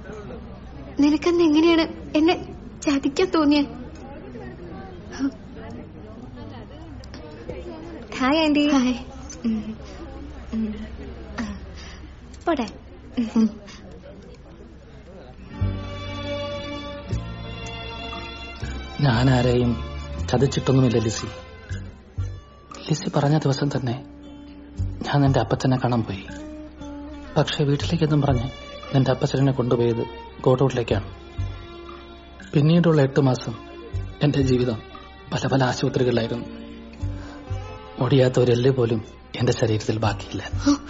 നിനക്കെന്ന് എങ്ങനെയാണ് എന്നെ ചതിക്കാൻ തോന്നിയ ഹായ് ആന്റി ഹായ് പോട്ടെ ഞാൻ ആരെയും ചതിച്ചിട്ടൊന്നുമില്ല ലിസി ലിസി പറഞ്ഞ ദിവസം തന്നെ ഞാൻ എന്റെ അപ്പച്ചനെ കാണാൻ പോയി പക്ഷെ വീട്ടിലേക്കെന്നും പറഞ്ഞ് എന്റെ അപ്പച്ചനെ കൊണ്ടുപോയത് ഗോഡൌട്ടിലേക്കാണ് പിന്നീടുള്ള എട്ട് മാസം എന്റെ ജീവിതം പല പല ആശുപത്രികളിലായിരുന്നു ഒടിയാത്ത ഒരു എല്ല് പോലും എന്റെ ശരീരത്തിൽ ബാക്കിയില്ല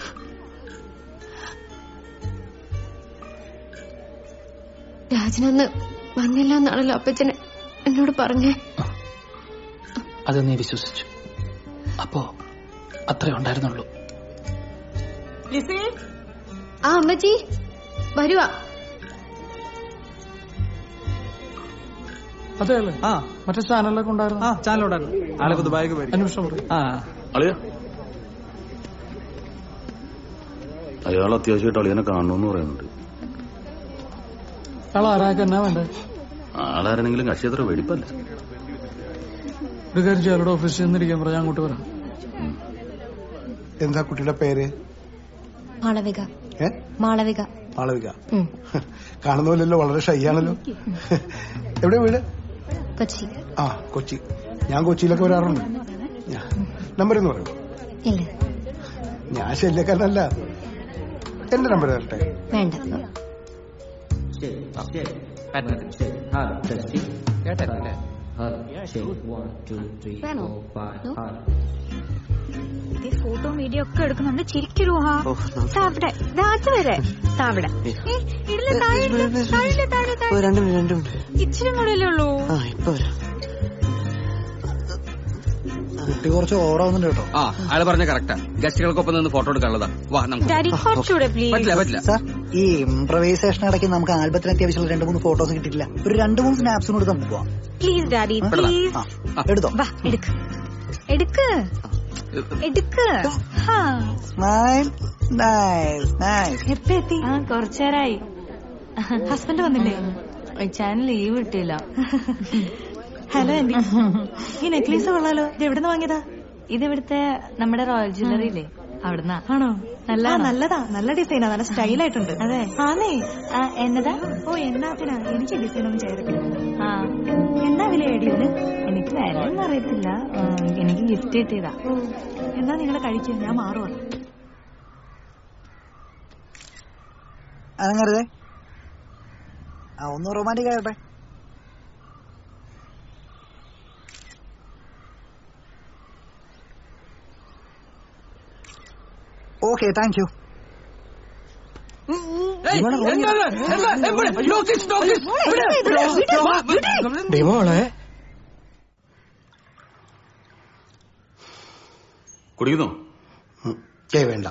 രാജനന്ന് വന്നില്ല എന്നാണല്ലോ അപ്പച്ചന് എന്നോട് പറഞ്ഞേ അത് നീ വിശ്വസിച്ചു അപ്പോ അത്രേ ഉണ്ടായിരുന്നുള്ളൂ ആ അമ്മച്ചി വരുവാ അതെ അല്ലേ ആ മറ്റേ ചാനലിലൊക്കെ ഉണ്ടായിരുന്നു ആ ചാനലുണ്ടായിരുന്നു ആളൊക്കെ ദുബായിക്ക് പോയി അന്വേഷണം പറയും ആ അളിയ അയാൾ അത്യാവശ്യമായിട്ട് അളിയനെ കാണണമെന്ന് പറയുന്നുണ്ട് അയാൾ ആരാൾക്ക് എന്നാ വേണ്ടേ ആളാരെങ്കിലും കക്ഷി അത്ര വെടിപ്പല്ല ഒരു കാര്യം ചെയ്യാലോടെ ഓഫീസിൽ നിന്നിരിക്കാൻ പറഞ്ഞാൽ അങ്ങോട്ട് വരാം എന്താ കുട്ടിയുടെ പേര് മാളവിക ഏ മാളവിക മാളവിക ഉം. കാണുന്ന പോലെയല്ലോ വളരെ ഷൈ ആണല്ലോ എവിടെ വീട് കൊച്ചി ആ കൊച്ചി ഞാൻ കൊച്ചിയിലൊക്കെ വരാറുണ്ട് നമ്പർ എന്ന് പറയൂ ഇല്ല ഞാൻ ശല്യക്കാരനല്ല എന്റെ നമ്പർ തരട്ടെ വേണ്ട വേണോ ഫോട്ടോ വീഡിയോ ഒക്കെ എടുക്കുന്നുണ്ട് ചിരിക്കരുവാ താവിടെ രാജ വരെ താവിടെ ഇടില്ല താഴെ ഇടില്ല, താഴെ ഇല്ല, താഴെ താഴെ രണ്ട് മിനിറ്റ് രണ്ട് മിനിറ്റ് ഇച്ചിരി കൂടെ അല്ലേ ഉള്ളൂ ആ ഇപ്പൊ വരാം കുട്ടി കുറച്ച് ഓവറാവുന്നുണ്ട് കേട്ടോ ആ അയാൾ പറഞ്ഞ കറക്റ്റാ ഗസ്റ്റുകൾക്കൊപ്പം നിന്ന് ഫോട്ടോ എടുക്കാനുള്ളതാ വാ നമുക്ക് ഡാഡി കുറച്ചുകൂടെ പ്ലീസ് പറ്റില്ല പറ്റില്ല സാർ ഈ ഇംപ്രവൈസേഷൻ ഇടയ്ക്ക് നമുക്ക് ആൽബത്തിന് അത്യാവശ്യമുള്ള രണ്ട് മൂന്ന് ഫോട്ടോസ് കിട്ടിയിട്ടില്ല ഒരു രണ്ട് മൂന്ന് സ്നാപ്സും കൂടെ നമുക്ക് പോവാം പ്ലീസ് ഡാഡി പ്ലീസ് ആ, എടുത്തോ വാ എടുക്ക് എടുക്ക് എടുക്ക് ഹാ സ്മൈൽ നൈസ് നൈസ് എപ്പ എത്തി ആ കുറച്ചേരായി ഹസ്ബൻഡ് വന്നില്ലേ ചാനൽ ലീവ് കിട്ടിയില്ല ഹലോ ആന്റി ഈ നെക്ലേസ് കൊള്ളാലോ ഇത് എവിടുന്ന് വാങ്ങിയതാ ഇത് ഇവിടുത്തെ നമ്മുടെ റോയൽ ജ്വല്ലറി ഇല്ലേ അവിടുന്നാ ആണോ നല്ല ആ, നല്ലതാ നല്ല ഡിസൈനാ നല്ല സ്റ്റൈലായിട്ടുണ്ട് അതെ. ആന്നേ ആ എന്നതാ ഓ എന്നാത്തിനാ എനിക്ക് ഡിസൈൻ ഒന്നും ചേർക്കില്ല ആ എന്നാ വില ഏടിയത് എനിക്ക് വില ഒന്നും അറിയത്തില്ല ഉം, എനിക്ക് ഗിഫ്റ്റ് കിട്ടിയതാ എന്നാ നിങ്ങൾ കഴിക്കുക ഞാൻ മാറുവാ അതങ്ങരുതേ ആ ഒന്ന് റൊമാൻറ്റിക് ആകട്ടെ ഓക്കെ താങ്ക് യു ഡിമോളെ കുടിക്കുന്നോ ഏ വേണ്ട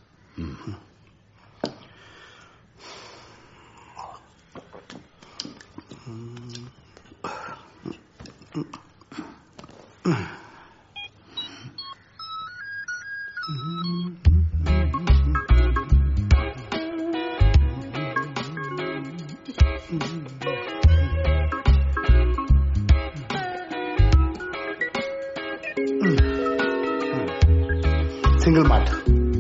സിംഗിൾ മാൾട്ട്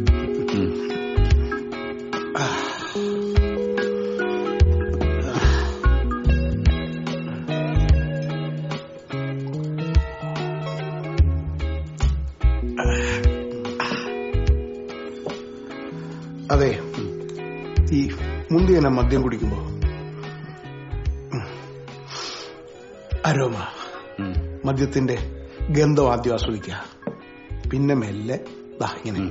അതെ ഈ മുന്തിയന മദ്യം കുടിക്കുമ്പോ അരോമ മദ്യത്തിന്റെ ഗന്ധം ആദ്യം ആസ്വദിക്കുക പിന്നെ മെല്ലെ ദാ ഇങ്ങനെ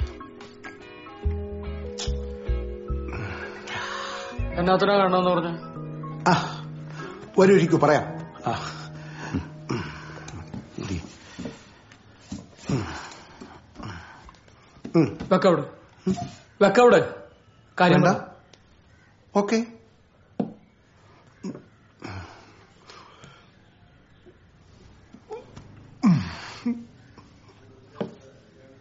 എന്നാത്തിനാ കാണണമെന്ന് പറഞ്ഞു ആ വരൂരിക്കു പറയാം ആ ഇരി. ഉം. വെക്കവിടെ വെക്കവിടെ കാര്യം വേണ്ട പറ. ഓക്കെ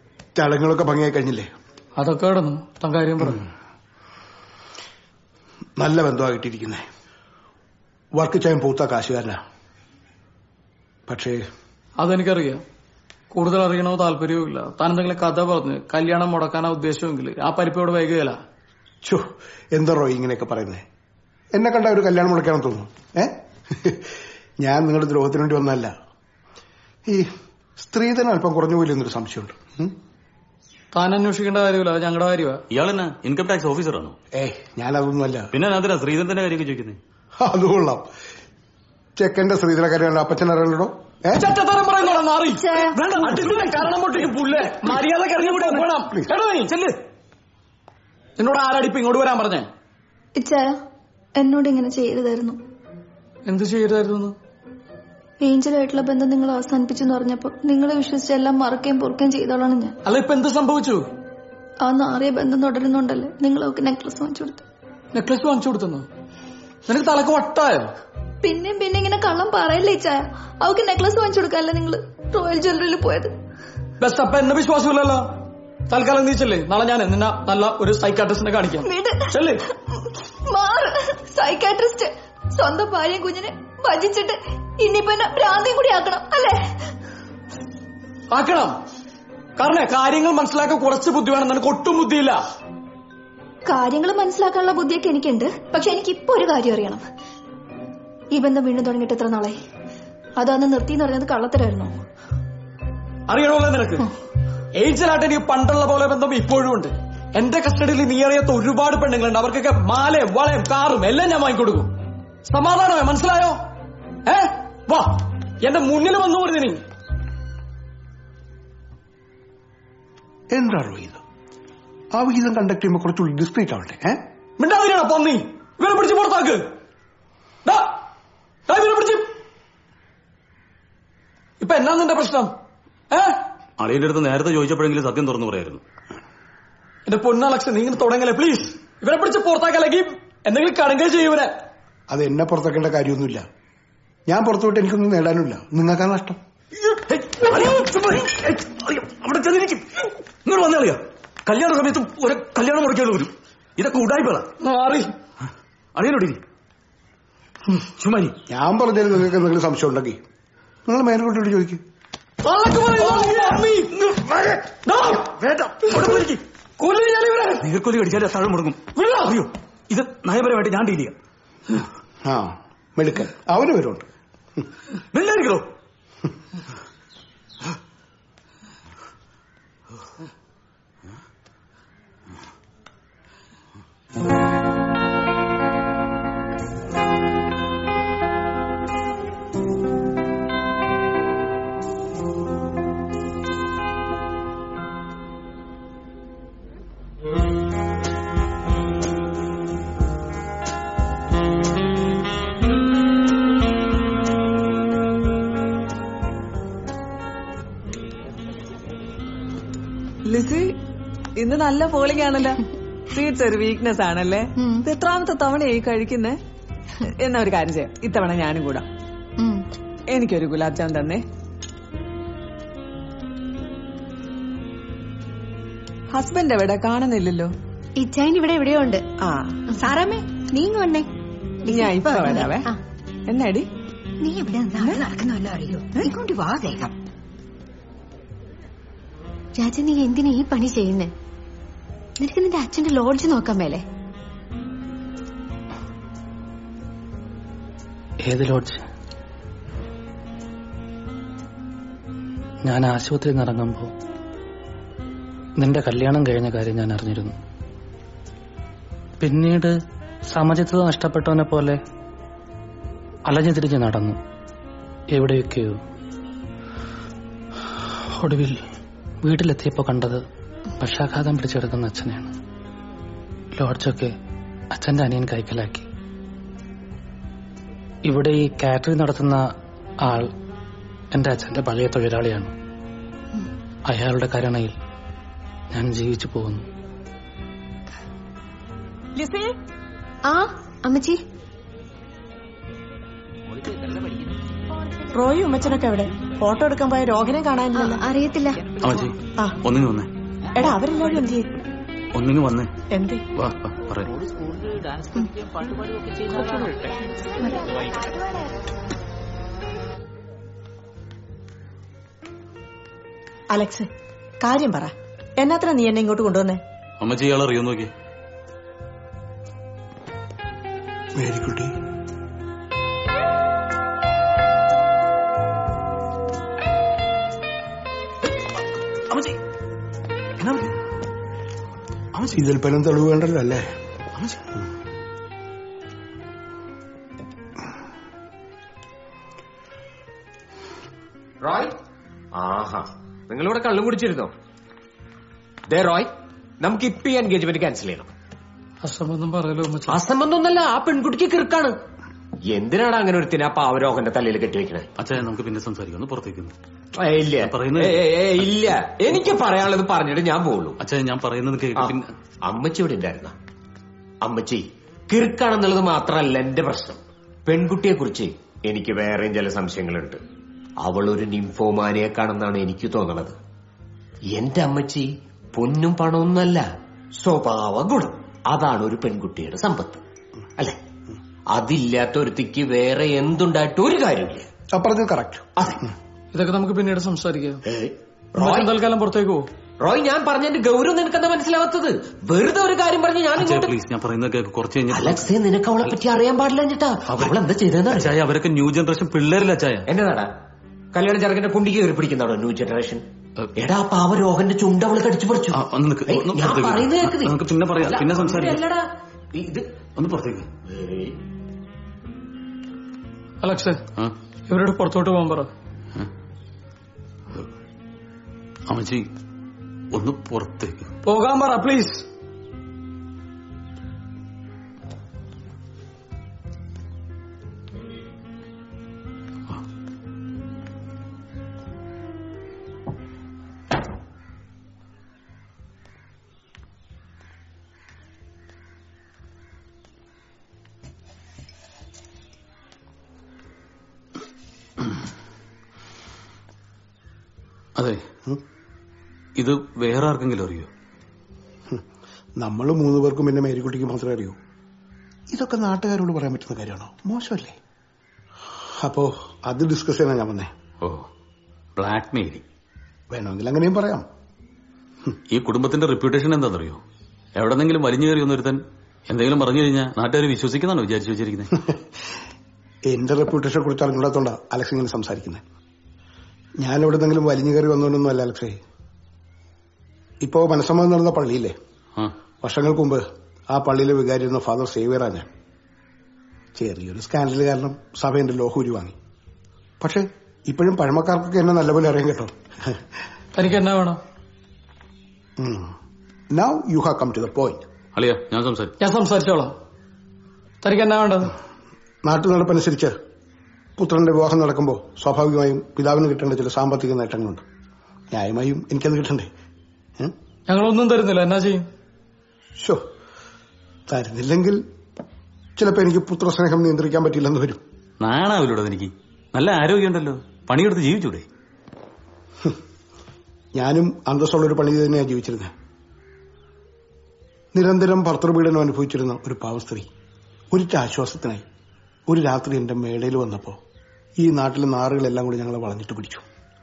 ചടങ്ങുകളൊക്കെ ഭംഗിയായി കഴിഞ്ഞില്ലേ അതൊക്കെ കിടന്നു താൻ കാര്യം പറഞ്ഞു നല്ല ബന്ധമായിട്ടിരിക്കുന്നേ വർക്ക് ചെയ്യാൻ പൂത്ത കാശുകാരനാ പക്ഷേ അതെനിക്കറിയാം കൂടുതൽ അറിയണോ താല്പര്യവും ഇല്ല താൻ എന്തെങ്കിലും കഥ പറഞ്ഞ് കല്യാണം മുടക്കാനാ ഉദ്ദേശമെങ്കിൽ ആ പരിപ്പോട് വൈകുകയില്ല ചോ എന്താ റോയ് ഇങ്ങനെയൊക്കെ പറയുന്നേ എന്നെ കണ്ട ഒരു കല്യാണം മുടക്കാണെന്ന് തോന്നുന്നു ഏ ഞാൻ നിങ്ങളുടെ ദ്രോഹത്തിന് വേണ്ടി വന്നല്ല ഈ സ്ത്രീധനം അല്പം കുറഞ്ഞു പോയില്ല എന്നൊരു സംശയമുണ്ട് ഉം? താൻ അന്വേഷിക്കേണ്ട കാര്യമില്ല അത് ഞങ്ങളുടെ കാര്യമാ ഇയാൾ തന്നെ ഇൻകം ടാക്സ് ഓഫീസറാണോ ഏയ് ഞാനതൊന്നുമല്ല പിന്നെ അതിനാ ശ്രീധരന്റെ കാര്യമൊക്കെ ചോദിക്കുന്നത് അത് കൊള്ളാം ചെക്കന്റെ സ്ത്രീധനക്കാരൻ അപ്പച്ചൻ അറിയല്ലോ ഏ ചെറ്റത്തരം പറയുന്നോടാ മാറി വേണ്ട അടിക്കുന്ന കാരണം പൊട്ടിക്കും പുല്ലേ മര്യാദ കറിഞ്ഞു വിടാൻ പോണം എടാ നീ ചെല്ല് എന്നോട് ആരടിപ്പ് ഇങ്ങോട്ട് വരാൻ പറഞ്ഞേ ഇച്ചായ എന്നോട് ഇങ്ങനെ ചെയ്യരുതായിരുന്നു എന്ത് ചെയ്തായിരുന്നു ഏഞ്ചലുമായിട്ടുള്ള ബന്ധം നിങ്ങൾ അവസാനിപ്പിച്ചു എന്ന് പറഞ്ഞപ്പോ നിങ്ങളെ വിശ്വസിച്ച് എല്ലാം മറക്കുകയും പൊറുക്കുകയും ചെയ്തോളാണ് ഞാൻ അല്ല ഇപ്പൊ എന്ത് സംഭവിച്ചു ആ നാറിയ ബന്ധം തുടരുന്നുണ്ടല്ലേ നിങ്ങൾ അവർക്ക് നെക്ലസ് വാങ്ങിച്ചു കൊടുത്തു നെക്ലസ് വാങ്ങിച്ചു കൊടുത്തെന്ന് നിനക്ക് തലക്ക് വട്ടായോ പിന്നെയും പിന്നെ ഇങ്ങനെ കള്ളം പറയല്ലേ ഇച്ചായ അവർക്ക് നെക്ലസ് വാങ്ങിച്ചു കൊടുക്കാല്ലേ നിങ്ങൾ റോയൽ ജ്വല്ലറിയിൽ പോയത് ബെസ്റ്റ് അപ്പൊ എന്നെ വിശ്വാസമില്ലല്ലോ തൽക്കാലം നീ ചെല്ലേ നാളെ ഞാൻ നിന്നെ നല്ല ഒരു സൈക്കാട്രിസ്റ്റിനെ കാണിക്കാം വീട് ചെല്ലേ മാറ് സൈക്കാട്രിസ്റ്റ് സ്വന്തം ഭാര്യയും കുഞ്ഞിനെ ഭജിച്ചിട്ട് ഇനിയിപ്പോ എന്നെ ഭ്രാന്തിയും കൂടി ആക്കണം അല്ലേ ആക്കണം കാരണം കാര്യങ്ങൾ മനസ്സിലാക്കാൻ കുറച്ച് ബുദ്ധി വേണം നിനക്ക് ഒട്ടും ബുദ്ധിയില്ല കാര്യങ്ങൾ മനസ്സിലാക്കാനുള്ള ബുദ്ധിയൊക്കെ എനിക്കുണ്ട് പക്ഷെ എനിക്ക് ഇപ്പൊ ഒരു കാര്യം അറിയണം ഈ ബന്ധം വീണ്ടും തുടങ്ങിയിട്ട് എത്ര നാളായി അതന്ന് നിർത്തി എന്ന് പറയുന്നത് കള്ളത്തരായിരുന്നു അറിയണമല്ലോ നിനക്ക് ഏഞ്ചലായിട്ട് എനിക്ക് പണ്ടുള്ള പോലെ ബന്ധം ഇപ്പോഴും ഉണ്ട് എന്റെ കസ്റ്റഡിയിൽ നീ അറിയാത്ത ഒരുപാട് പെണ്ണുങ്ങളുണ്ട് അവർക്കൊക്കെ മാലയും വളയും കാറും എല്ലാം ഞാൻ വാങ്ങിക്കൊടുക്കും സമാധാനമേ മനസ്സിലായോ ഏ വാ എന്റെ മുന്നിൽ വന്നു പോരുത് നീ എന്താ റോയ് ഇത് ആ വിഹിതം കണ്ടക്ട് ചെയ്യുമ്പോൾ കുറച്ചുകൂടി ഡിസ്ക്രീറ്റ് ആവട്ടെ ഏ മിണ്ടാതിരിയാണോ പന്നി ഇവരെ പിടിച്ച് പുറത്താക്ക് ദാ, ദാ ഇവരെ പിടിച്ച് ഇപ്പൊ എന്നാ നിന്റെ പ്രശ്നം ഏ അളിയുടെ അടുത്ത് നേരത്തെ ചോദിച്ചപ്പോഴെങ്കിലും സത്യം തുറന്നു പറയായിരുന്നു എന്റെ പൊന്നലക്ഷൻ നീ ഇങ്ങനെ തുടങ്ങല്ലേ പ്ലീസ് ഇവരെ പിടിച്ച് പുറത്താക്കല്ലെങ്കിൽ എന്തെങ്കിലും കടങ്കൽ ചെയ്യും ഇവരെ അത് എന്നെ പുറത്താക്കേണ്ട കാര്യമൊന്നുമില്ല ഞാൻ പുറത്തു വിട്ട് എനിക്കൊന്നും നേടാനുമില്ല നിങ്ങൾക്കാ നഷ്ടം അവിടെ ചെന്നിരിക്കും ഇങ്ങോട്ട് വന്നളിയാ കല്യാണ സമയത്ത് ഒരു കല്യാണം മുടക്കിയുള്ള വരും ഇതൊക്കെ ഉടായ്പള മാറി അളിയനോടി ചുമ്മാരി ഞാൻ പറഞ്ഞാൽ നിങ്ങൾക്ക് എന്തെങ്കിലും സംശയം ഉണ്ടെങ്കിൽ നിങ്ങൾ മേലോട്ടോട്ട് ചോദിക്കും തള്ളക്ക് പറയുന്നു, അമ്മി. ദാ, കൊല്ലും ഞാൻ ഇവരെ. നീർക്കൊലി കടിച്ചാൽ താഴെ മുടങ്ങും വിടാ. അയ്യോ ഇത് നയപരമായിട്ട് ഞാൻ ഡീൽ ചെയ്യാം ആ മെടുക്കൻ അവന് വരുന്നുണ്ട് വെള്ളായിരിക്കണോ ലിസി ഇന്ന് നല്ല പോളിംഗ് ആണല്ലോ സ്വീറ്റ്സ് ഒരു വീക്ക്നെസ് ആണല്ലേ ഇത് എത്രാമത്തെ തവണയായി കഴിക്കുന്നേ എന്നാ ഒരു കാര്യം ചെയ്യാം ഇത്തവണ ഞാനും കൂടാ എനിക്കൊരു ഗുലാബ് ജാം തന്നേ ഹസ്ബൻഡ് എവിടെ കാണുന്നില്ലല്ലോ ഇച്ചായൻ ഇവിടെ എവിടെയോ ഉണ്ട് ആ സാറാമ്മേ നീ ഇങ്ങ് വന്നേ ഞാൻ ഇപ്പൊ വരാവേ ആ. എന്നാടി നീ ഇവിടെ നടക്കുന്നല്ലോ അറിയോ ഇങ്ങോട്ട് വാ വേഗം രാജ നീ എന്തിനാ ഈ പണി ചെയ്യുന്നേ നിനക്ക് നിന്റെ അച്ഛന്റെ ലോഡ്ജ് നോക്കാൻ മേലെ ഏത് ലോഡ്ജ് ഞാൻ ആശുപത്രിയിൽ നിന്ന് ഇറങ്ങുമ്പോൾ നിന്റെ കല്യാണം കഴിഞ്ഞ കാര്യം ഞാൻ അറിഞ്ഞിരുന്നു പിന്നീട് സമചിത്തത നഷ്ടപ്പെട്ടവനെ പോലെ അലഞ്ഞു തിരിഞ്ഞ് നടന്നു എവിടെയൊക്കെയോ ഒടുവിൽ വീട്ടിലെത്തിയപ്പോൾ കണ്ടത് പക്ഷാഘാതം പിടിച്ചെടുക്കുന്ന അച്ഛനെയാണ് ലോഡ്ജൊക്കെ അച്ഛന്റെ അനിയൻ കൈക്കലാക്കി ഇവിടെ ഈ കാറ്ററിംഗ് നടത്തുന്ന ആൾ എന്റെ അച്ഛന്റെ പഴയ തൊഴിലാളിയാണ് അയാളുടെ കരുണയിൽ ഞാൻ ജീവിച്ചു പോകുന്നു ലിസി ആ അമ്മച്ചി റോയും ഉമ്മച്ചനൊക്കെ എവിടെ ഫോട്ടോ എടുക്കാൻ പോയ രോഗനെ ആ, കാണാനില്ലല്ലോ അറിയത്തില്ല അമ്മച്ചി ആ ഒന്നിനു വന്നേ എടാ അവരെല്ലാവരും എന്ത് ചെയ്യും ഒന്നിങ്ങ് വന്നേ എന്തേ വാ വാ പറയാം അലക്സ് കാര്യം പറ എന്നാത്ര നീ എന്നെ ഇങ്ങോട്ട് കൊണ്ടുവന്നേ അമ്മച്ചി ഇയാൾ അറിയോ നോക്കി മേരിക്കുട്ടി അമ്മച്ചി എന്നാ പറ്റി? അമ്മച്ചി ഇതിൽ പലം തെളിവ് വേണ്ടല്ലോ അല്ലേ അമ്മച്ചി റോയ് ആഹാ നിങ്ങളിവിടെ കള്ളും കുടിച്ചിരുന്നോ ദേ റോയ് നമുക്ക് ഇപ്പൊ ഈ എൻഗേജ്മെന്റ് ക്യാൻസൽ ചെയ്യണം അസംബന്ധം പറയലോ അമ്മച്ചി അസംബന്ധം ഒന്നല്ല ആ പെൺകുട്ടിക്ക് കിർക്കാണ് എന്തിനാണ് അങ്ങനെ ഒരുത്തിനെ ആ പാവരോഹന്റെ തലയിൽ കെട്ടിവെക്കണേ അച്ഛാ നമുക്ക് പിന്നെ സംസാരിക്കാം ഒന്ന് പുറത്തേക്ക് ഏയ് ഇല്ല പറയുന്നത് ഏയ് ഏയ് ഏയ് ഇല്ല എനിക്ക് പറയാനുള്ളത് പറഞ്ഞിട്ട് ഞാൻ പോവുള്ളൂ അച്ഛാ ഞാൻ പറയുന്നത് കേൾക്ക് ആ, പിന്നെ അമ്മച്ചി ഇവിടെ ഉണ്ടായിരുന്ന അമ്മച്ചി കിറുക്കാണെന്നുള്ളത് മാത്രമല്ല എന്റെ പ്രശ്നം പെൺകുട്ടിയെ കുറിച്ച് എനിക്ക് വേറെയും ചില സംശയങ്ങളുണ്ട് അവൾ ഒരു നിംഫോമാനിയേക്കാണെന്നാണ് എനിക്ക് തോന്നുന്നത് എന്റെ അമ്മച്ചി പൊന്നും പണമൊന്നല്ല സ്വഭാവ ഗുണം അതാണ് ഒരു പെൺകുട്ടിയുടെ സമ്പത്ത് അല്ലെ അതില്ലാത്ത ഒരുത്തിക്ക് വേറെ എന്തുണ്ടായിട്ട് ഒരു കാര്യമില്ല അപ്പുറത്ത് കറക്റ്റ് അതെ ഇതൊക്കെ നമുക്ക് പിന്നീട് സംസാരിക്കാം ഏയ്, അമ്മച്ചി റോയ്, തൽക്കാലം പുറത്തേക്ക് പോകും റോയ് ഞാൻ പറഞ്ഞതിന്റെ ഗൗരവം നിനക്കെന്താ മനസ്സിലാവാത്തത് വെറുതെ ഒരു കാര്യം പറഞ്ഞ് ഞാൻ അച്ഛാ ഇങ്ങോട്ട് പ്ലീസ് ഞാൻ പറയുന്നത് കേൾക്ക് കുറച്ച് കഴിഞ്ഞിട്ട് അലക്സേ നിനക്ക് അവളെ പറ്റി അറിയാൻ പാടില്ല ചേട്ടാ അവൾ എന്താ ചെയ്തെന്ന് അച്ചായ അവരൊക്കെ ന്യൂ ജനറേഷൻ പിള്ളേരല്ല അച്ചായ എന്നതാടാ കല്യാണ ചെറുക്കന്റെ കുണ്ടിക്ക് കയറി പിടിക്കുന്നതാണോ ന്യൂ ജനറേഷൻ എടാ ആ പാവ രോഹന്റെ ചുണ്ട് അവള് കടിച്ചു പറിച്ചു ആ, ഒന്ന് നിക്ക്. ഏയ്, ഒന്ന് ഞാൻ പുറത്തേക്ക് പറയുന്നത് വരൂ. കേൾക്ക് നീ. നമുക്ക് പിന്നെ പറയാം. അല്ല, പിന്നെ സംസാരിക്കാം. അല്ലടാ. ഇത് ഒന്ന് പുറത്തേക്ക് ഏയ്, അലക്സേ ആ ഇവരോട് പുറത്തോട്ട് പോകാൻ പറ അമ്മച്ചി ഒന്ന് പുറത്തേക്ക് പോകാൻ പറ പ്ലീസ് അതെ ഇത് വേറെ ആർക്കെങ്കിലും അറിയോ നമ്മൾ മൂന്ന് പേർക്കും പിന്നെ മേരിക്കുട്ടിക്ക് മാത്രമേ അറിയൂ ഇതൊക്കെ നാട്ടുകാരോട് പറയാൻ പറ്റുന്ന കാര്യമാണോ മോശമല്ലേ അപ്പോ അത് ഡിസ്കസ് ചെയ്യാനാ ഞാൻ വന്നേ ഓ ബ്ലാക്ക് മെയിലിംഗ് വേണമെങ്കിൽ അങ്ങനെയും പറയാം ഈ കുടുംബത്തിന്റെ റെപ്യൂട്ടേഷൻ എന്താണെന്നറിയോ എവിടെന്നെങ്കിലും വലിഞ്ഞു കയറി ഒന്നൊരുത്തൻ എന്തെങ്കിലും പറഞ്ഞു കഴിഞ്ഞാൽ നാട്ടുകാർ വിശ്വസിക്കുന്നതാണോ വിചാരിച്ചു വെച്ചിരിക്കുന്നത് എന്റെ റെപ്യൂട്ടേഷനെ കുറിച്ച് അറിഞ്ഞിടത്തോണ്ടാ അലക്സ് ഇങ്ങനെ സംസാരിക്കുന്നത് ഞാൻ എവിടെന്നെങ്കിലും വലിഞ്ഞു കയറി വന്നുകൊണ്ടൊന്നും അല്ല അലക്സേ ഇപ്പോ മനസ്സമ്മതം നടന്ന പള്ളിയില്ലേ ആ വർഷങ്ങൾക്ക് മുമ്പ് ആ പള്ളിയിലെ വികാരിയിരുന്ന ഫാദർ സേവിയറാ ഞാൻ ചെറിയൊരു സ്കാൻഡൽ കാരണം സഭ എന്റെ ലോഹൂരി വാങ്ങി പക്ഷെ ഇപ്പോഴും പഴമക്കാർക്കൊക്കെ എന്നെ നല്ലപോലെ അറിയാൻ കേട്ടോ തനിക്ക് എന്നാ വേണം now you have come to the point അളിയ ഞാൻ സംസാരിക്കും ഞാൻ സംസാരിച്ചോളാം തനിക്ക് എന്നാ വേണ്ടത് നാട്ടു നടപ്പനുസരിച്ച് പുത്രന്റെ വിവാഹം നടക്കുമ്പോൾ സ്വാഭാവികമായും പിതാവിന് കിട്ടേണ്ട ചില സാമ്പത്തിക നേട്ടങ്ങളുണ്ട് ന്യായമായും എനിക്കത് കിട്ടണ്ടേ ഏ? ഞങ്ങളൊന്നും തരുന്നില്ല എന്നാ ചെയ്യും ശോ തരുന്നില്ലെങ്കിൽ ചിലപ്പോ എനിക്ക് പുത്രസ്നേഹം നിയന്ത്രിക്കാൻ പറ്റില്ലെന്ന് വരും നാണാവില്ലൂടെ എനിക്ക് നല്ല ആരോഗ്യമുണ്ടല്ലോ പണിയെടുത്ത് ജീവിച്ചൂടെ ഞാനും അന്തസ്സുള്ള ഒരു പണി തന്നെയാണ് ജീവിച്ചിരുന്നത് നിരന്തരം ഭർത്തൃപീഡനം അനുഭവിച്ചിരുന്ന ഒരു പാവ സ്ത്രീ ഒരിറ്റ ആശ്വാസത്തിനായി ഒരു രാത്രി എന്റെ മേടയിൽ വന്നപ്പോ ഈ നാട്ടിലെ നാറുകളെല്ലാം കൂടി ഞങ്ങളെ വളഞ്ഞിട്ട് പിടിച്ചു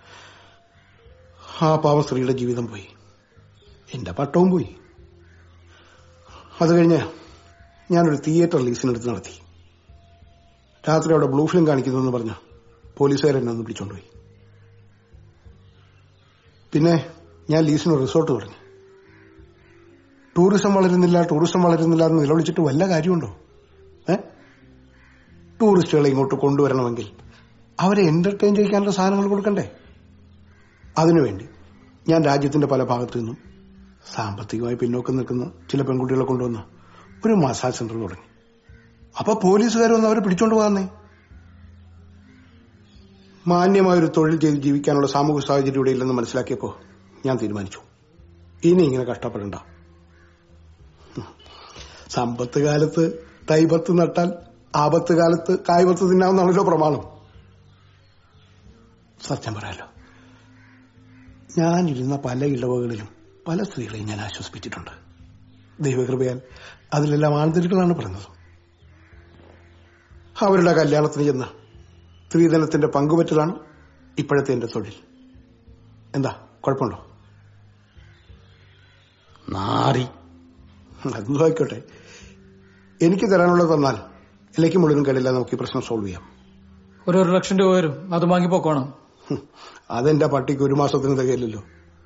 ആ പാവ സ്ത്രീയുടെ ജീവിതം പോയി എന്റെ പട്ടവും പോയി അത് കഴിഞ്ഞ് ഞാനൊരു തിയേറ്റർ ലീസിനെടുത്ത് നടത്തി രാത്രി അവിടെ ബ്ലൂ ഫിലിം കാണിക്കുന്നു പറഞ്ഞ് പോലീസുകാരെന്നെ ഒന്ന് പിടിച്ചോണ്ടുപോയി പിന്നെ ഞാൻ ലീസിന് റിസോർട്ട് തുടങ്ങി ടൂറിസം വളരുന്നില്ല ടൂറിസം വളരുന്നില്ല എന്ന് നിലവിളിച്ചിട്ട് വല്ല കാര്യമുണ്ടോ ഏ ടൂറിസ്റ്റുകളെ ഇങ്ങോട്ട് കൊണ്ടുവരണമെങ്കിൽ അവരെ എന്റർടൈൻ ചെയ്യിക്കാനുള്ള സാധനങ്ങൾ കൊടുക്കണ്ടേ അതിനുവേണ്ടി ഞാൻ രാജ്യത്തിന്റെ പല ഭാഗത്തു നിന്നും സാമ്പത്തികമായി പിന്നോക്കം നിൽക്കുന്ന ചില പെൺകുട്ടികളെ കൊണ്ടുവന്ന് ഒരു മസാജ് സെന്റർ തുടങ്ങി അപ്പൊ പോലീസുകാർ വന്ന് അവരെ പിടിച്ചോണ്ട് പോകാന്നേ മാന്യമായ ഒരു തൊഴിൽ ചെയ്ത് ജീവിക്കാനുള്ള സാമൂഹിക സാഹചര്യം ഇവിടെ ഇല്ലെന്ന് മനസ്സിലാക്കിയപ്പോ ഞാൻ തീരുമാനിച്ചു ഇനി ഇങ്ങനെ കഷ്ടപ്പെടണ്ട ഹും. സമ്പത്ത് കാലത്ത് തൈപത്ത് നട്ടാൽ ആപത്ത് കാലത്ത് കായ്പത്ത് തിന്നാവുന്നാണല്ലോ പ്രമാണം സത്യം പറയാലോ ഞാനിരുന്ന പല ഇടവകളിലും പല സ്ത്രീകളെയും ഞാൻ ആശ്വസിപ്പിച്ചിട്ടുണ്ട് ദൈവകൃപയാൽ അതിലെല്ലാം ആന്തരികളാണ് പറഞ്ഞത് അവരുടെ കല്യാണത്തിന് ചെന്ന് സ്ത്രീധനത്തിന്റെ പങ്കുപറ്റലാണ് ഇപ്പോഴത്തെ എന്റെ തൊഴിൽ എന്താ കുഴപ്പമുണ്ടോ നാറി അതും ആയിക്കോട്ടെ എനിക്ക് തരാനുള്ളത് തന്നാൽ ഇലയ്ക്ക് മുഴുവൻ കഴിയില്ല നമുക്ക് ഈ പ്രശ്നം സോൾവ് ചെയ്യാം ഒരു ഒരു ലക്ഷം രൂപ വരും അത് വാങ്ങി പൊക്കോണം ഹും, അതെന്റെ പട്ടിക്ക് ഒരു മാസത്തിന് തികയില്ലല്ലോ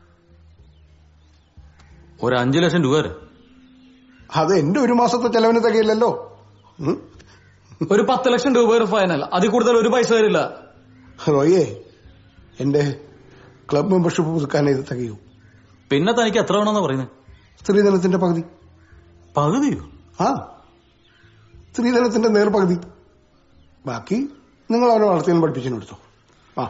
ഒരു അഞ്ചു ലക്ഷം രൂപ വരെ അത് എന്റെ ഒരു മാസത്തെ ചെലവിന് തികയില്ലല്ലോ ഉം? ഒരു പത്ത് ലക്ഷം രൂപ വരും ഫൈനൽ അതിൽ കൂടുതൽ ഒരു പൈസ വരില്ല റോയേ എന്റെ ക്ലബ് മെമ്പർഷിപ്പ് പുതുക്കാൻ ഇത് തികയൂ പിന്നെ തനിക്ക് എത്ര വേണമെന്നാ പറയുന്നത് സ്ത്രീധനത്തിന്റെ പകുതി പകുതിയോ ആ സ്ത്രീധനത്തിന്റെ നേർപകുതി ബാക്കി നിങ്ങൾ അവരെ വളർത്തിയാൻ പഠിപ്പിച്ചു എടുത്തു ആ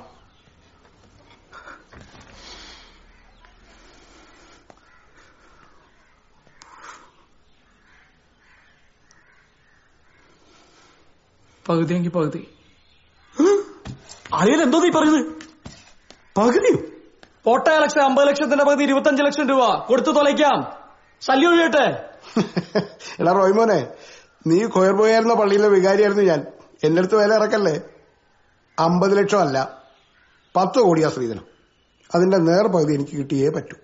പകുതിയെങ്കിൽ പകുതി അളിയൻ എന്തോ നീ പറയുന്നത് പകുതിയോ പോട്ടെ ലക്ഷം അമ്പത് ലക്ഷത്തിന്റെ പകുതി ഇരുപത്തഞ്ച് ലക്ഷം രൂപ കൊടുത്തു തൊലയ്ക്കാം ശല്യം ഒഴിയട്ടെ എടാ റോയ്മോനെ നീ കൊയർ പോയായിരുന്ന പള്ളിയിലെ വികാരിയായിരുന്നു ഞാൻ എന്റെ അടുത്ത് വില ഇറക്കല്ലേ അമ്പത് ലക്ഷം അല്ല പത്ത് കോടിയാ സ്ത്രീധനം അതിന്റെ നേർപകുതി എനിക്ക് കിട്ടിയേ പറ്റൂ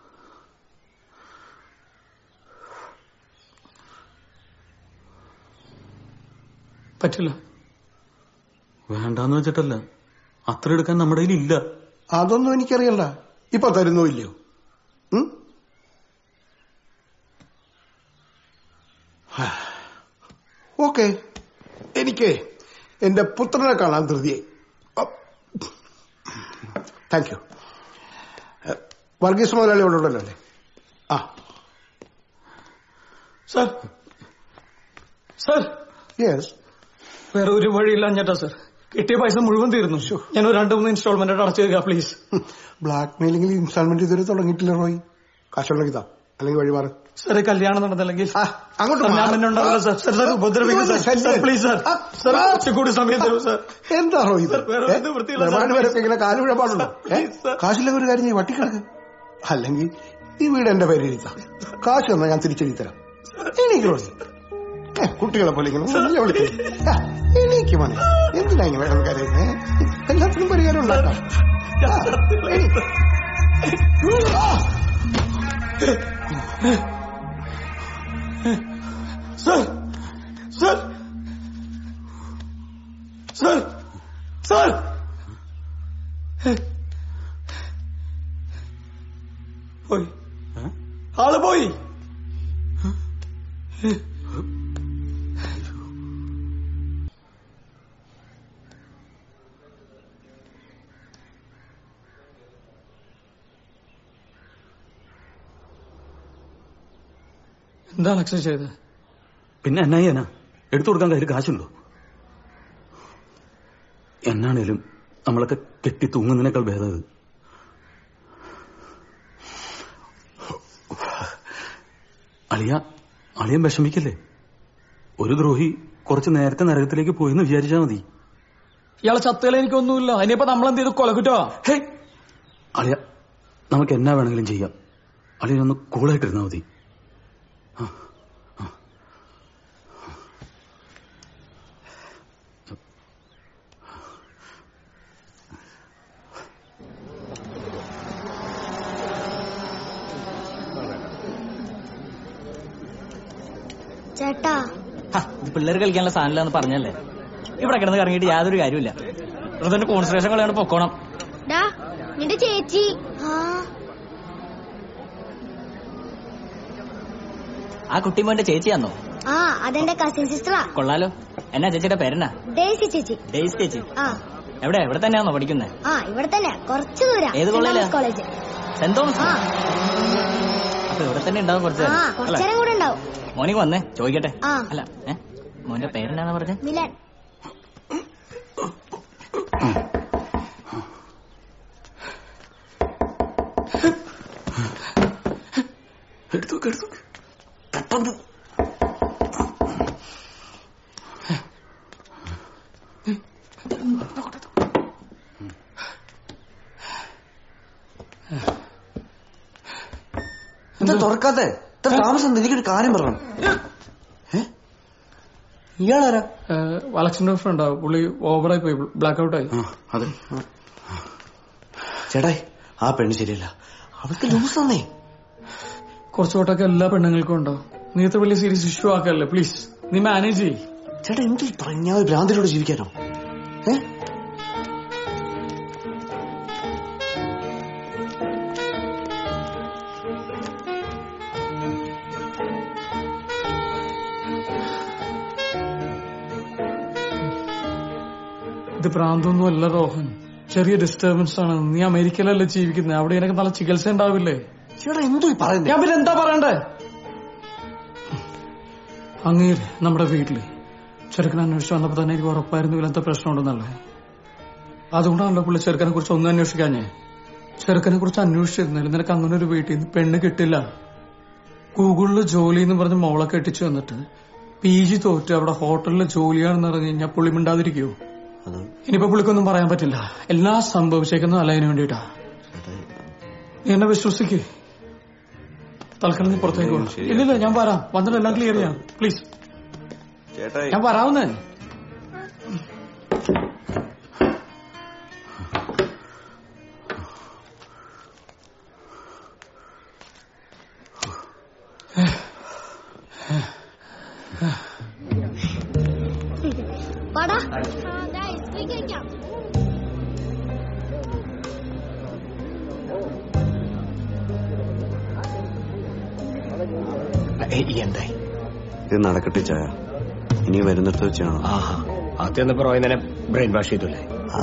പറ്റില്ല വേണ്ടാന്ന് വെച്ചിട്ടല്ല അത്ര എടുക്കാൻ നമ്മുടെ കയ്യിൽ ഇല്ല അതൊന്നും എനിക്കറിയണ്ട ഇപ്പൊ തരുന്നോ ഇല്ലയോ ഉം? ഓക്കെ എനിക്ക് എന്റെ പുത്രനെ കാണാൻ ധൃതിയായി താങ്ക് യു വർഗീസ് മുതലാളി അവിടെ ഉണ്ടല്ലോ അല്ലേ ആ സർ സർ യെസ് വേറെ ഒരു വഴിയില്ല ചേട്ടാ സർ കിട്ടിയ പൈസ മുഴുവൻ തീർന്നു ഞാൻ ഒരു രണ്ട് മൂന്ന് ഇൻസ്റ്റാൾമെന്റ് അടച്ചു തരിക പ്ലീസ് ബ്ലാക്ക് മെയിലിംഗിൽ ഇൻസ്റ്റാൾമെന്റ് ഇതുവരെ തുടങ്ങിയിട്ടില്ല റോയ് കാശുണ്ടെങ്കിൽ ഇതാ അല്ലെങ്കിൽ വഴിമാറ് സാറേ കല്യാണം നടന്നില്ലെങ്കിൽ അങ്ങോട്ട് ഞാൻ മാറ്. പിന്നെ ഉണ്ടാവില്ല സർ സർ സാർ ഉപദ്രവിക്കും സർ ശല്യം. സർ പ്ലീസ് സർ ആ, സർ ആ. കുറച്ചുകൂടി സമയം തരൂ സർ എന്താ റോയ് ഇത് സർ, വേറെ ഏ? എന്ത് വൃത്തിയില്ല, സർ. റിമാൻഡ് വരെ ഇങ്ങനെ കാല് വീഴാൻ പാടുണ്ടോ ഏ? Please, sir. കാശില്ലെങ്കിൽ ഒരു കാര്യം നീ വട്ടിക്കിടക്ക് അല്ലെങ്കിൽ ഈ വീട് എന്റെ പേര് എഴുതാം കാശ് തന്നാ ഞാൻ തിരിച്ചെഴുതി തരാം എനിക്ക് റോയ് ഏ, കുട്ടികളെ പോലെ ഇങ്ങനെ വലിയ വിളിക്കുന്നു ആ, എനിക്ക് മോനെ എന്തിനാ ഇങ്ങനെ വേണം കരയുന്നേ എല്ലാത്തിനും പരിഹാരം ഉണ്ടാക്കാം ആ, എണീ. ആ. സർ സർ സർ സർ പോയി ആള് പോയി എന്താണ് അക്ഷയ ചെയ്തത് പിന്നെ എന്നാ ചെയ്യാനാ എടുത്തു കൊടുക്കാൻ കയ്യിൽ കാശുണ്ടോ എന്നാണേലും നമ്മളൊക്കെ കെട്ടി തൂങ്ങുന്നതിനേക്കാൾ ഭേദം ഇത് അളിയ അളിയൻ വിഷമിക്കല്ലേ ഒരു ദ്രോഹി കുറച്ച് നേരത്തെ നരകത്തിലേക്ക് പോയെന്ന് വിചാരിച്ചാ മതി ഇയാളെ ചത്തല എനിക്കൊന്നുമില്ല ഇനിയിപ്പോ നമ്മളെന്ത് ചെയ്ത് കൊലക്കുറ്റോ അളിയ നമുക്ക് എന്നാ വേണമെങ്കിലും ചെയ്യാം അളിയനൊന്ന് കൂളായിട്ടിരുന്നാ മതി ചേട്ടാ ഇത് പിള്ളേർ കളിക്കാനുള്ള സാധനമില്ലെന്ന് പറഞ്ഞല്ലേ ഇവിടെ കിടന്ന് കറങ്ങിയിട്ട് യാതൊരു കാര്യമില്ല വെറുതെ കോൺസെൻട്രേഷൻ കളയാണ് പൊക്കോണം ഡാ നിന്റെ ചേച്ചി ആ ആ കുട്ടി മോന്റെ ചേച്ചിയാന്നോ ആ അതെന്റെ കസിൻ സിസ്റ്ററാ കൊള്ളാലോ എന്നാ ചേച്ചിയുടെ പേരെന്നാ ഡേസി ചേച്ചി ഡേയ്സ് ചേച്ചി ആ എവിടെ എവിടെ തന്നെയാണോ പഠിക്കുന്നത് ആ ഇവിടെ തന്നെ കുറച്ചു ദൂരം ഏത് കോളേജിലാ? കോളേജ് സെന്റ് തോമസ് ആ അപ്പൊ ഇവിടെ തന്നെ ഉണ്ടാവും കുറച്ച് ആ നേരം. കുറച്ചു അല്ലേ? നേരം കൂടെ ഉണ്ടാവും മോനിക്ക് വന്നേ ചോദിക്കട്ടെ ആ. അല്ല ഏ മോന്റെ പേരെന്നാന്ന് പറഞ്ഞ മിലൻ എടുത്തു എടുത്തു പെട്ടെന്ന് എന്താ തുറക്കാത്തെ ഇത്ര താമസം എനിക്കൊരു കാര്യം പറയണം ഇയാളാരാ അലക്സിന്റെ ഫ്രണ്ടാ പുള്ളി ഓവറായി പോയി ബ്ലാക്ക് ഔട്ട് ആയി അതെ ചേട്ടായി ആ പെണ്ണ് ശരിയല്ല അവൾക്ക് ലൂസ് തന്നേ കുറച്ചു വട്ടൊക്കെ എല്ലാ പെണ്ണുങ്ങൾക്കും ഉണ്ടാവും നീ ഇത്ര വലിയ സീരിയസ് ഇഷ്യൂ ആക്കല്ലേ പ്ലീസ് നീ മാനേജ് ചെയ്യ് ചേട്ടാ എന്ത് ഈ പറഞ്ഞ ഞാൻ ഒരു ഭ്രാന്തിലൂടെ ജീവിക്കാനോ ഏ ഇത് പ്രാന്തൊന്നും അല്ല റോഹൻ ചെറിയ ഡിസ്റ്റർബൻസ് ആണ് നീ അമേരിക്കയിലല്ലേ ജീവിക്കുന്നത് അവിടെ എനിക്ക് നല്ല ചികിത്സ ഉണ്ടാവില്ലേ ചേട്ടാ എന്തോ ഈ പറയുന്നത് ഞാൻ പിന്നെ എന്താ പറയണ്ടേ അങ്ങേര് നമ്മുടെ വീട്ടില് ചെറുക്കനെ അന്വേഷിച്ച് വന്നപ്പോ തന്നെ എനിക്ക് ഉറപ്പായിരുന്നു ഇതിലെന്താ പ്രശ്നമുണ്ടെന്നല്ലേ അതുകൊണ്ടാണല്ലോ പുള്ളി ചെറുക്കനെ കുറിച്ച് ഒന്നും അന്വേഷിക്കാഞ്ഞേ ചെറുക്കനെ കുറിച്ച് അന്വേഷിച്ചിരുന്നാലും നിനക്ക് അങ്ങനെ ഒരു വീട്ടിൽ നിന്ന് പെണ്ണ് കിട്ടില്ല ഗൂഗിളിൽ ജോലി എന്ന് പറഞ്ഞ് മോളെ കെട്ടിച്ചു വന്നിട്ട് പി ജി തോറ്റ് അവിടെ ഹോട്ടലിൽ ജോലിയാണെന്ന് പറഞ്ഞു കഴിഞ്ഞാൽ പുള്ളി മിണ്ടാതിരിക്കുവോ ഇനിയിപ്പോ പുള്ളിക്കൊന്നും പറയാൻ പറ്റില്ല എല്ലാം സംഭവിച്ചേക്കുന്ന അലയന് വേണ്ടിയിട്ടാ നീ എന്നെ വിശ്വസിക്ക് തൽക്കാലം നീ പുറത്തേക്ക് പോ. ഇല്ലില്ല ഞാൻ വരാം വന്നിട്ട് എല്ലാം ക്ലിയർ ചെയ്യാം പ്ലീസ് ചേട്ടായി ഞാൻ വരാവുന്നേ വാടാ ദാ ഐസ്ക്രീം കഴിക്കാം എന്തായി ഇത് നടക്കട്ടെ ചായ ഇനി വരുന്നിടത്ത് വെച്ചാണോ ആഹാ അത് എന്നപ്പോ റോയ് തന്നെ ബ്രെയിൻ വാഷ് ചെയ്തല്ലേ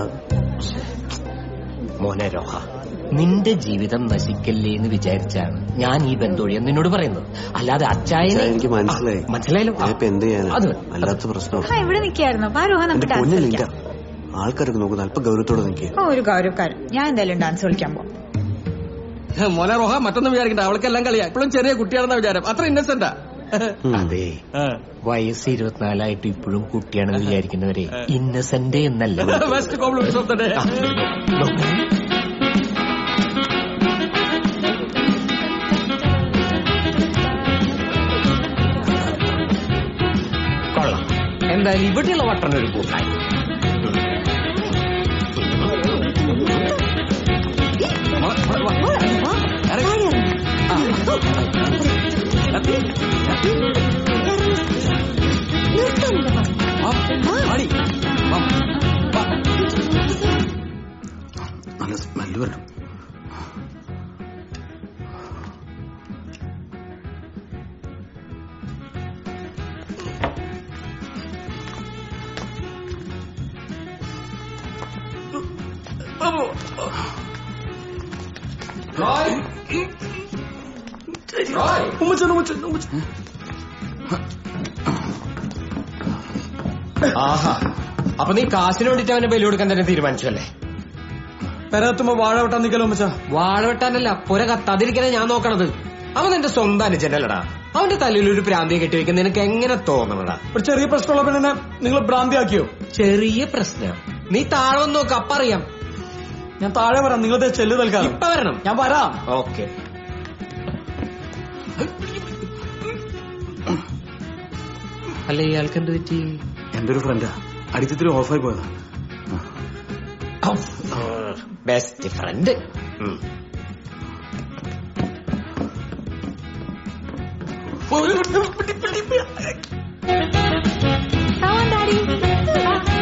മോനെ രോഹ നിന്റെ ജീവിതം നശിക്കല്ലേ എന്ന് വിചാരിച്ചാണ് ഞാൻ ഈ ബന്ധോഴിയം നിന്നോട് പറയുന്നത് അല്ലാതെ അച്ചായനെ ചായ എനിക്ക് മനസ്സിലായി ആ, മനസ്സിലായല്ലോ ആ, ഞാനിപ്പോ എന്ത് ചെയ്യാനാ അത് വല്ലാത്ത പ്രശ്നമാണ് ആ ഇവിടെ നിൽക്കായിരുന്നു വാ രോഹ നമുക്ക് എന്റെ ഡാൻസ് പൊന്നിലില്ല കളിക്കാം ആൾക്കാരൊക്കെ നോക്കുന്ന അല്പം ഗൗരവത്തോടെ നിൽക്കുക ഓ ഒരു ഗൗരവക്കാരൻ ഞാൻ എന്തായാലും ഡാൻസ് കളിക്കാൻ പോകും മോനെ റോഹ മറ്റൊന്നും വിചാരിക്കണ്ട അവൾക്കെല്ലാം കളിയാ ഇപ്പോഴും ചെറിയ കുട്ടിയാണെന്ന വിചാരം അത്ര ഇന്നസെന്റാ അതെ വയസ്സ് ഇരുപത്തിനാലായിട്ട് ഇപ്പോഴും കുട്ടിയാണെന്ന് വിചാരിക്കുന്നവരെ ഇന്നസെന്റ് എന്നല്ല വിളിക്കുന്നത്. Best compliments of the day കൊള്ളാം എന്തായാലും ഇവിടെയുള്ള വട്ടൻ ഒരു കൂട്ടായി നല്ല സ്മെല്ല് വരണം ഉമ്മച്ചൻ ഉമ്മച്ചൻ ഉമ്മച്ചൻ ആഹാ അപ്പൊ നീ കാശിന് വേണ്ടിട്ട് അവനെ ബലി കൊടുക്കാൻ തന്നെ തീരുമാനിച്ചു അല്ലേ പെരത്തുമ്പോ വാഴ വെട്ടാൻ നിക്കലോ ഉമ്മച്ച വാഴ വെട്ടാനല്ല പുര കത്താതിരിക്കാനാ ഞാൻ നോക്കണത് അവൻ എന്റെ സ്വന്തം അനുജനല്ലടാ അവന്റെ തലയിൽ ഒരു പ്രാന്തിയെ കെട്ടിവെക്കാൻ നിനക്ക് എങ്ങനെ തോന്നണടാ ഒരു ചെറിയ പ്രശ്നമുള്ള പെണ്ണിനെ നിങ്ങൾ ഭ്രാന്തിയാക്കിയോ ചെറിയ പ്രശ്നം നീ താഴെ വന്ന് നോക്ക് അപ്പറിയാം ഞാൻ താഴെ വരാം നിങ്ങളുടെ ചെല്ല് തൽക്കാലം ഇപ്പൊ വരണം ഞാൻ വരാം ഓക്കെ അല്ല ഇയാൾക്ക് എന്ത് പറ്റി എന്റെ ഒരു ഫ്രണ്ടാ അടിച്ചത്തിരി ഓഫായി പോയതാ best friend Come on, Daddy.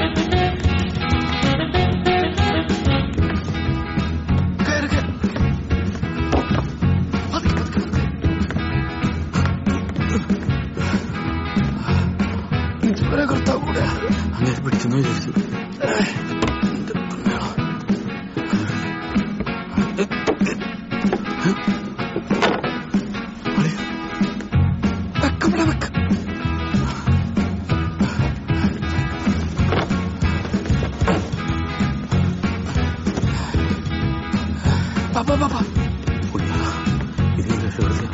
ഇതുവരെ കർത്താവ് കൂടെ അങ്ങനെ പിടിച്ചെന്ന് വിചാരിച്ചു പാപ്പാ പാപ്പാ ഇത് രക്ഷപ്പെടുത്തിയ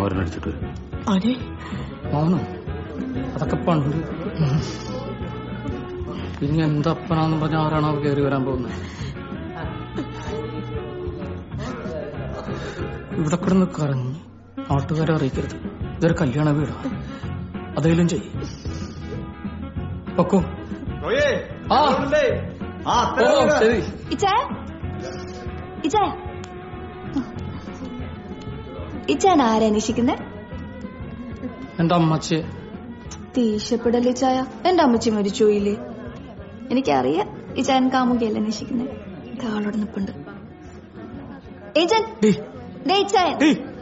അവരടിച്ചിട്ട് അതെ മോനോ അതൊക്കെ പണ്ട് ഉം. ഇനി എന്തപ്പനാന്ന് പറഞ്ഞ ആരാണ് അവർ കയറി വരാൻ പോകുന്നത് ഇവിടെ കിടന്ന് കറങ്ങി നാട്ടുകാരെ അറിയിക്കരുത് ഇതൊരു കല്യാണ വീടാ അതേലും ചെയ്യും ഒക്കോ ആ ഓ ശരി ഇച്ചായ ഇച്ചായ ഇച്ചാൻ ആരാ അന്വേഷിക്കുന്നത് എന്റെ അമ്മച്ചെ ദേഷ്യപ്പെടല്ലേ ചായ എന്റെ അമ്മച്ചി മരിച്ചുപോയില്ലേ എനിക്കറിയാം ഇച്ചായൻ കാമുകയല്ല അന്വേഷിക്കുന്നത് ആളോട് നിപ്പുണ്ട് ഏജൻ ദേ ഇച്ചായൻ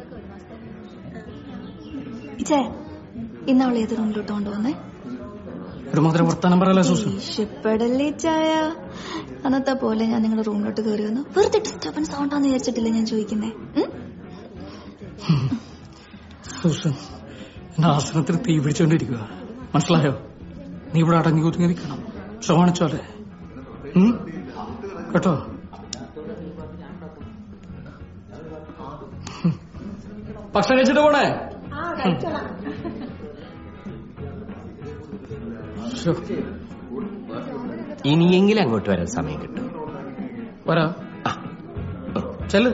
ഇച്ചായ ഇന്ന് അവളെ ഏത് റൂമിലോട്ട് കൊണ്ടുവന്നേ ഒരു മാത്രം വർത്താനം പറയല്ലേ സൂസൻ ദേഷ്യപ്പെടല്ലേ ചായ അന്നത്തെ പോലെ ഞാൻ നിങ്ങളുടെ റൂമിലോട്ട് കയറി വന്നു വെറുതെ ഡിസ്റ്റർബൻസ് സൗണ്ടാന്ന് വിചാരിച്ചിട്ടില്ല ഞാൻ ചോദിക്കുന്നേ ഉം? സൂസൻ എന്റെ ആസനത്തിൽ തീ പിടിച്ചോണ്ടിരിക്കുക മനസ്സിലായോ നീ ഇവിടെ അടങ്ങി ഒതുങ്ങി നിൽക്കണം ശ്രമാണിച്ചോലെ ഉം? കേട്ടോ ഉം. ഭക്ഷണം കഴിച്ചിട്ട് പോണേ ശോ, ഇനിയെങ്കിലും അങ്ങോട്ട് വരാൻ സമയം കിട്ടും വരാ ചെല്ല്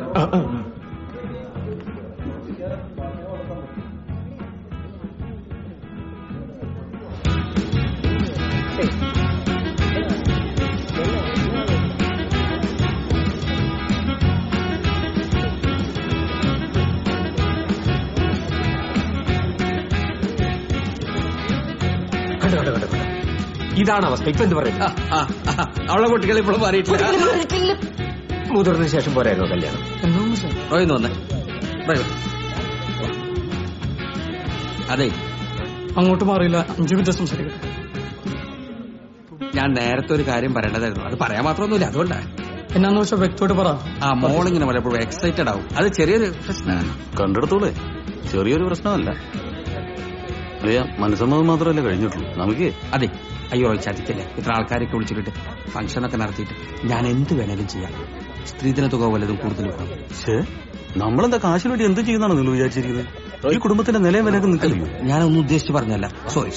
കണ്ടോ കണ്ടോ കണ്ടോ കണ്ടോ. ഇതാണ് അവസ്ഥ ഇപ്പൊ എന്ത് പറയുന്നു അവളെ കുട്ടികൾ ഇപ്പോഴും മാറിയിട്ടില്ല മുതിർന്ന ശേഷം പോരായിരുന്നോ കല്യാണം റോയിന്ന് വന്നേ റോയ് വാ. അതെ അങ്ങോട്ട് മാറിയില്ല അഞ്ചു മിനിറ്റ് സംസാരിക്കട്ടെ ഞാൻ നേരത്തെ ഒരു കാര്യം പറയേണ്ടതായിരുന്നു അത് പറയാൻ മാത്രമൊന്നുമില്ല അതുകൊണ്ടാ എന്നാന്ന് വെച്ചാൽ വ്യക്തമായിട്ട് പറ ആ മോളിങ്ങനെ പലപ്പോഴും എക്സൈറ്റഡ് ആവും അത് ചെറിയൊരു പ്രശ്നമാണ് കണ്ടെടുത്തോളേ ചെറിയൊരു പ്രശ്നമല്ല അറിയാം മനസ്സമ്മതം മാത്രമല്ല കഴിഞ്ഞിട്ടുള്ളൂ നമുക്ക് അതെ അയ്യോ ചതിക്കല്ലേ ഇത്ര ആൾക്കാരൊക്കെ വിളിച്ചിട്ട് ഫംഗ്ഷനൊക്കെ നടത്തിയിട്ട് ഞാൻ എന്ത് വേണേലും ചെയ്യാം സ്ത്രീധന തുക വല്ലതും കൂടുതൽ വേണം പക്ഷേ നമ്മളെന്താ കാശിന് വേണ്ടി എന്ത് ചെയ്യുന്നതാണ് നിങ്ങൾ വിചാരിച്ചിരിക്കുന്നത് ഈ കുടുംബത്തിന്റെ നിലയും വിലയൊക്കെ നിൽക്കില്ലയോ ഞാനൊന്നും ഉദ്ദേശിച്ച് പറഞ്ഞല്ല സോറി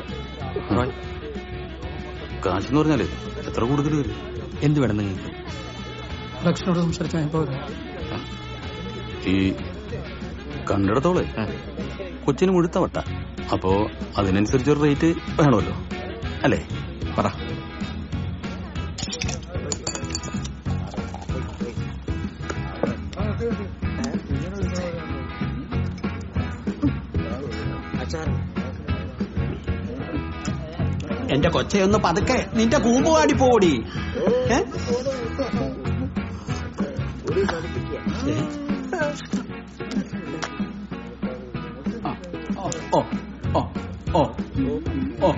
കാശെന്ന് പറഞ്ഞാലേ എത്ര കൂടുതൽ വരും എന്ത് വേണം നിങ്ങൾക്ക് ലക്ഷ്മണോട് സംസാരിച്ചാൽ ഞാൻ പോരാ ഈ കണ്ടെടുത്തോളെ കൊച്ചിന് മുഴുത്ത വട്ട അപ്പോ അതിനനുസരിച്ചൊരു റേറ്റ് വേണമല്ലോ അല്ലേ പറ എന്റെ കൊച്ചയൊന്ന് പതുക്കെ നിന്റെ കൂമ്പ് കാടി പോടി ഏ? ഏ? ഓ ഓ ഓ ഓ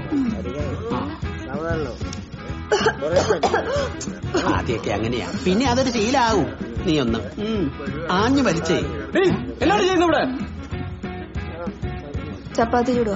ആദ്യമൊക്കെ അങ്ങനെയാ പിന്നെ അതൊരു ശീലാവും നീ ഒന്ന് ഉം. ആഞ്ഞു വലിച്ചേ എല്ലാവരും ചെയ്യുന്നു ഇവിടെ ചപ്പാത്തി ചുടുക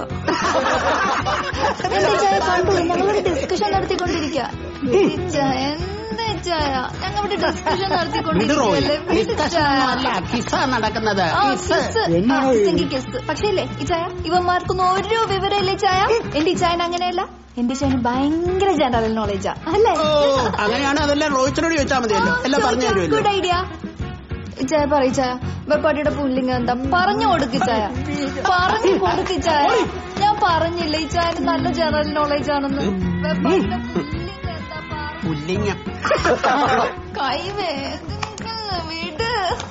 എന്താ ചായ കണ്ടു ഞങ്ങളൊരു ഡിസ്കഷൻ നടത്തിക്കൊണ്ടിരിക്കുക എന്താ ചായ ഞങ്ങളിവിടെ ഡിസ്കഷൻ നടത്തിക്കൊണ്ടിരിക്കുകയല്ലേ വീട് ചായ കിസ നടക്കുന്നത് ആ, കിസ്. ആ, കിസ്സെങ്കി കിസ്. പക്ഷേ ഇല്ലേ ഈ ചായ ഇവന്മാർക്കൊന്നും ഒരു വിവരമില്ലേ ഈ ചായ എന്റെ ഈ ചായന് അങ്ങനെയല്ല എന്റെ ഈ ചായന് ഭയങ്കര ജനറൽ നോളേജാ അല്ലേ അങ്ങനെയാണ് അതെല്ലാം റോഹിത്തിനോട് ചോദിച്ചാൽ മതിയല്ലോ എല്ലാം പറഞ്ഞു തരുമല്ലോ ഗുഡ് ഐഡിയ ചായ പറയ് ചായ വെപ്പാട്ടിയുടെ പുല്ലിങ് എന്താ പറഞ്ഞു കൊടുക്ക് ചായ പറഞ്ഞു കൊടുക്ക് ചായ ഞാൻ പറഞ്ഞില്ല ഈ ചായന് നല്ല ജനറൽ നോളേജ് ആണെന്ന് വെപ്പാട്ടിയുടെ പുല്ലിങ്ങ കൈ വേദനിക്കുന്നു വീട്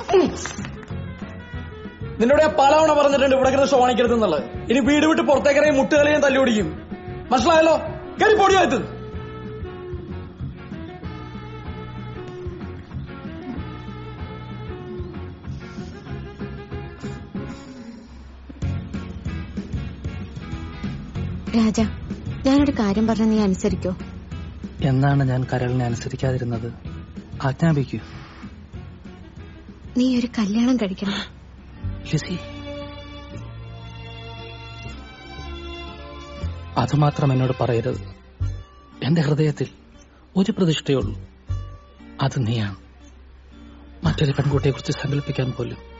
നിന്നോട് ഞാൻ പലവണ പറഞ്ഞിട്ടുണ്ട് ഇവിടെ കിടന്ന് ഷോണിക്കരുത് എന്നുള്ളത് ഇനി വീട് വിട്ട് പുറത്തേക്കിറങ്ങി മുട്ടുകളിയും തല്ലുപിടിക്കും മനസ്സിലായല്ലോ കയറി പൊടിയായത് രാജ ഞാനൊരു കാര്യം പറഞ്ഞ നീ അനുസരിക്കോ എന്നാണ് ഞാൻ കരളിനെ അനുസരിക്കാതിരുന്നത് ആജ്ഞാപിക്കൂ നീ ഒരു കല്യാണം കഴിക്കണം ലിസി അതുമാത്രം എന്നോട് പറയരുത് എന്റെ ഹൃദയത്തിൽ ഒരു പ്രതിഷ്ഠയുള്ളൂ അത് നീയാണ് മറ്റൊരു പെൺകുട്ടിയെ കുറിച്ച് സങ്കല്പിക്കാൻ പോലും